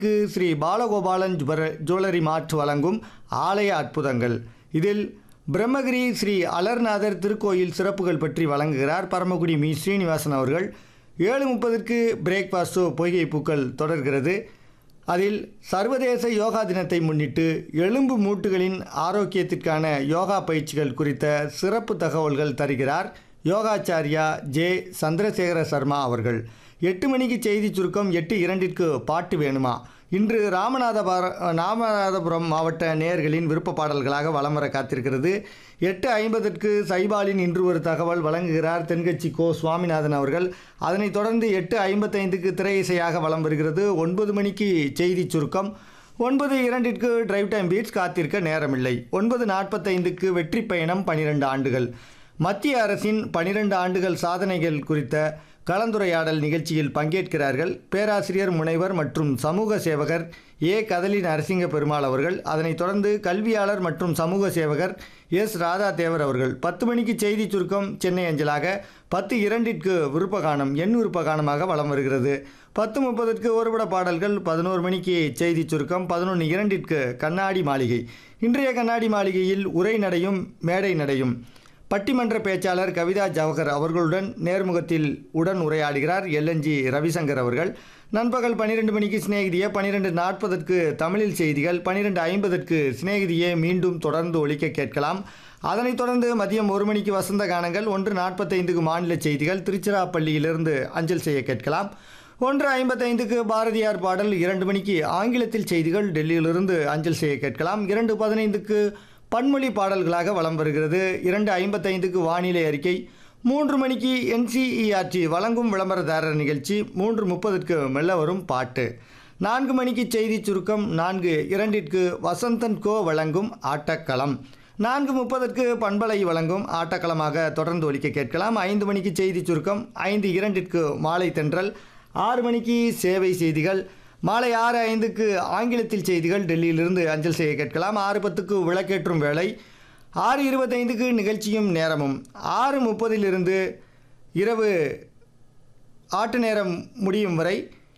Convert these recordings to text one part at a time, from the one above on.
க்கு ஸ்ரீ பாலகோபாலன் ஜுவர- jewellery mart வழங்கும் ஆலய அற்புதங்கள் இதில் பிரம்மகிரி ஸ்ரீ அலர்நாதர் திருக்கோயில் சிறப்புகள் பற்றி வழங்குகிறார் பரமக்குடி மீ ஸ்ரீனிவாசன் அவர்கள் ஏழு முப்பதுக்கு பிரேக்ஃபாஸ்ட் ஷோ பொய்கை பூக்கள் தொடர்கிறது அதில் சர்வதேச யோகா தினத்தை முன்னிட்டு எலும்பு மூட்டுகளின் ஆரோக்கியத்திற்கான யோகா பயிற்சிகள் குறித்த சிறப்பு தகவல்கள் தருகிறார் யோகாச்சாரியா ஜே சந்திரசேகர சர்மா அவர்கள் எட்டு மணிக்கு செய்தி சுருக்கம் எட்டு இரண்டிற்கு பாட்டு வேணுமா இன்று ராமநாதபுர ராமநாதபுரம் மாவட்ட நேயர்களின் விருப்ப பாடல்களாக வலம் வர காத்திருக்கிறது எட்டு ஐம்பதற்கு சைபாலின் இன்று ஒரு தகவல் வழங்குகிறார் தென்கட்சி கோ சுவாமிநாதன் அவர்கள் அதனைத் தொடர்ந்து எட்டு ஐம்பத்தைந்துக்கு திரை இசையாக வலம் வருகிறது ஒன்பது மணிக்கு செய்தி சுருக்கம் ஒன்பது இரண்டிற்கு டிரைவ் டைம் பீட்ஸ் காத்திருக்க நேரமில்லை ஒன்பது நாற்பத்தைந்துக்கு வெற்றி பயணம் பனிரெண்டு ஆண்டுகள் மத்திய அரசின் பனிரெண்டு ஆண்டுகள் சாதனைகள் குறித்த கலந்துரையாடல் நிகழ்ச்சியில் பங்கேற்கிறார்கள் பேராசிரியர் முனைவர் மற்றும் சமூக சேவகர் ஏ கதலி நரசிங்க பெருமாள் அவர்கள் அதனைத் தொடர்ந்து கல்வியாளர் மற்றும் சமூக சேவகர் எஸ் ராதா தேவர் அவர்கள் பத்து மணிக்கு செய்தி சுருக்கம் சென்னை அஞ்சலாக பத்து இரண்டிற்கு விருப்பகானம் எண் விருப்பகானமாக வலம் வருகிறது பத்து முப்பதுக்கு ஒருபட பாடல்கள் பதினோரு மணிக்கு செய்தி சுருக்கம் பதினொன்று இரண்டிற்கு கண்ணாடி மாளிகை இன்றைய கண்ணாடி மாளிகையில் உரை நடையும் மேடை நடையும் பட்டிமன்ற பேச்சாளர் கவிதா ஜவஹர் அவர்களுடன் நேர்முகத்தில் உடன் உரையாடுகிறார் எல்என்ஜி ரவிசங்கர் அவர்கள் நண்பகல் பன்னிரெண்டு மணிக்கு சிநேகிதியே பன்னிரெண்டு நாற்பதற்கு தமிழில் செய்திகள் பன்னிரெண்டு ஐம்பதற்கு சிநேகிதியே மீண்டும் தொடர்ந்து ஒலிக்க கேட்கலாம் அதனைத் தொடர்ந்து மதியம் ஒரு மணிக்கு வசந்த கானங்கள் ஒன்று நாற்பத்தைந்துக்கு மாநில செய்திகள் திருச்சிராப்பள்ளியிலிருந்து அஞ்சல் செய்ய கேட்கலாம் ஒன்று ஐம்பத்தைந்துக்கு பாரதியார் பாடல் இரண்டு மணிக்கு ஆங்கிலத்தில் செய்திகள் டெல்லியிலிருந்து அஞ்சல் செய்ய கேட்கலாம் இரண்டு பதினைந்துக்கு பன்மொழி பாடல்களாக வலம் வருகிறது இரண்டு ஐம்பத்தைந்துக்கு வானிலை அறிக்கை மூன்று மணிக்கு என்சிஇஆர்டி வழங்கும் விளம்பரதாரர் நிகழ்ச்சி மூன்று முப்பதுக்கு மெல்ல வரும் பாட்டு நான்கு மணிக்கு செய்தி சுருக்கம் நான்கு இரண்டிற்கு வசந்தன் கோ வழங்கும் ஆட்டக்களம் நான்கு முப்பதற்கு பண்பலை வழங்கும் ஆட்டக்களமாக தொடர்ந்து ஒலிக்க கேட்கலாம் ஐந்து மணிக்கு செய்தி சுருக்கம் ஐந்து இரண்டிற்கு மாலை தென்றல் ஆறு மணிக்கு சேவை செய்திகள் மாலை ஆறு ஐந்துக்கு ஆங்கிலத்தில் செய்திகள் டெல்லியிலிருந்து அஞ்சல் செய்ய கேட்கலாம் ஆறு பத்துக்கு விளக்கேற்றும் வேலை ஆறு இருபத்தைந்துக்கு நிகழ்ச்சியும் நேரமும் ஆறு முப்பதிலிருந்து இரவு ஆட்டு நேரம் முடியும் வரை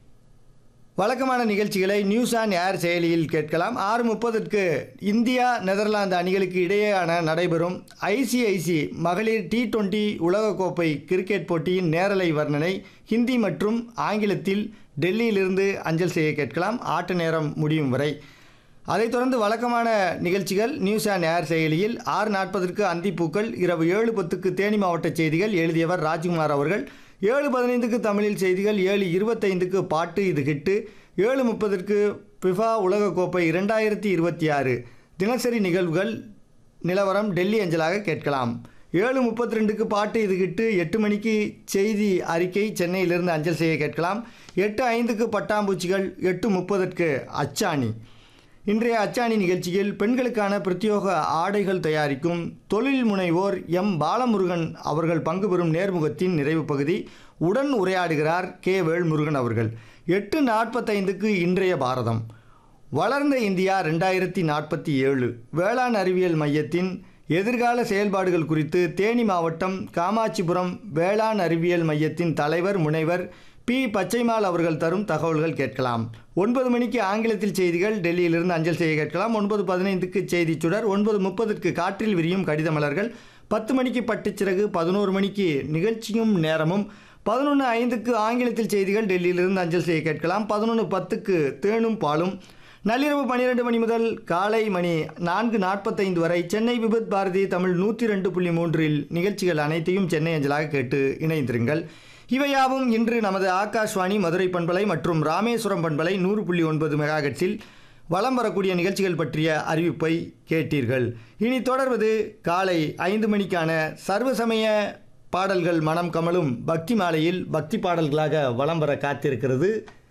வழக்கமான நிகழ்ச்சிகளை நியூஸ் ஆன் ஏர் செயலியில் கேட்கலாம் ஆறு முப்பதுக்கு இந்தியா நெதர்லாந்து அணிகளுக்கு இடையேயான நடைபெறும் ஐசிஐசி மகளிர் டி டுவெண்ட்டி உலகக்கோப்பை கிரிக்கெட் போட்டியின் நேரலை வர்ணனை ஹிந்தி மற்றும் ஆங்கிலத்தில் டெல்லியிலிருந்து அஞ்சல் செய்ய கேட்கலாம் ஆட்ட நேரம் முடியும் வரை அதைத் தொடர்ந்து வழக்கமான நிகழ்ச்சிகள் நியூஸ் ஆன் ஏர் செயலியில் ஆறு நாற்பதற்கு அந்திப்பூக்கள் இரவு ஏழு பத்துக்கு தேனி மாவட்ட செய்திகள் எழுதியவர் ராஜ்குமார் அவர்கள் ஏழு பதினைந்துக்கு தமிழில் செய்திகள் ஏழு இருபத்தைந்துக்கு பாட்டு இது ஹிட்டு ஏழு முப்பதற்கு பிஃபா உலகக்கோப்பை இரண்டாயிரத்தி இருபத்தி ஆறு தினசரி நிகழ்வுகள் நிலவரம் டெல்லி அஞ்சலாக கேட்கலாம் ஏழு முப்பத்தி ரெண்டுக்கு பாட்டு இது கிட்டு எட்டு மணிக்கு செய்தி அறிக்கை சென்னையிலிருந்து அஞ்சல் செய்ய கேட்கலாம் எட்டு ஐந்துக்கு பட்டாம்பூச்சிகள் எட்டு முப்பதற்கு அச்சாணி இன்றைய அச்சாணி நிகழ்ச்சியில் பெண்களுக்கான பிரத்யோக ஆடைகள் தயாரிக்கும் தொழில் முனைவோர் எம் பாலமுருகன் அவர்கள் பங்கு பெறும் நேர்முகத்தின் நிறைவு பகுதி உடன் உரையாடுகிறார் கே வேல்முருகன் அவர்கள் எட்டு நாற்பத்தைந்துக்கு இன்றைய பாரதம் வளர்ந்த இந்தியா ரெண்டாயிரத்தி நாற்பத்தி ஏழு வேளாண் அறிவியல் மையத்தின் எதிர்கால செயல்பாடுகள் குறித்து தேனி மாவட்டம் காமாட்சிபுரம் வேளாண் அறிவியல் மையத்தின் தலைவர் முனைவர் பி பச்சைமால் அவர்கள் தரும் தகவல்கள் கேட்கலாம் ஒன்பது மணிக்கு ஆங்கிலத்தில் செய்திகள் டெல்லியிலிருந்து அஞ்சல் செய்ய கேட்கலாம் ஒன்பது பதினைந்துக்கு செய்தி சுடர் ஒன்பது முப்பதுக்கு காற்றில் விரியும் கடித மலர்கள் பத்து மணிக்கு பட்டுச்சிறகு பதினோரு மணிக்கு நிகழ்ச்சியும் நேரமும் பதினொன்று ஐந்துக்கு ஆங்கிலத்தில் செய்திகள் டெல்லியிலிருந்து அஞ்சல் செய்ய கேட்கலாம் பதினொன்று பத்துக்கு தேனும் பாலும் நள்ளிரவு பன்னிரெண்டு மணி முதல் காலை மணி நான்கு நாற்பத்தைந்து வரை சென்னை விபத் பாரதி தமிழ் நூற்றி ரெண்டு புள்ளி மூன்றில் நிகழ்ச்சிகள் அனைத்தையும் சென்னை அஞ்சலாக கேட்டு இணைந்திருங்கள் இவையாவும் இன்று நமது ஆகாஷ்வாணி மதுரை பண்பலை மற்றும் ராமேஸ்வரம் பண்பலை நூறு புள்ளி ஒன்பது மெகாகட்ஸில் வலம் வரக்கூடிய நிகழ்ச்சிகள் பற்றிய அறிவிப்பை கேட்டீர்கள் இனி தொடர்வது காலை ஐந்து மணிக்கான சர்வசமய பாடல்கள் மனம் கமலும் பக்தி மாலையில் பக்தி பாடல்களாக வலம் வர காத்திருக்கிறது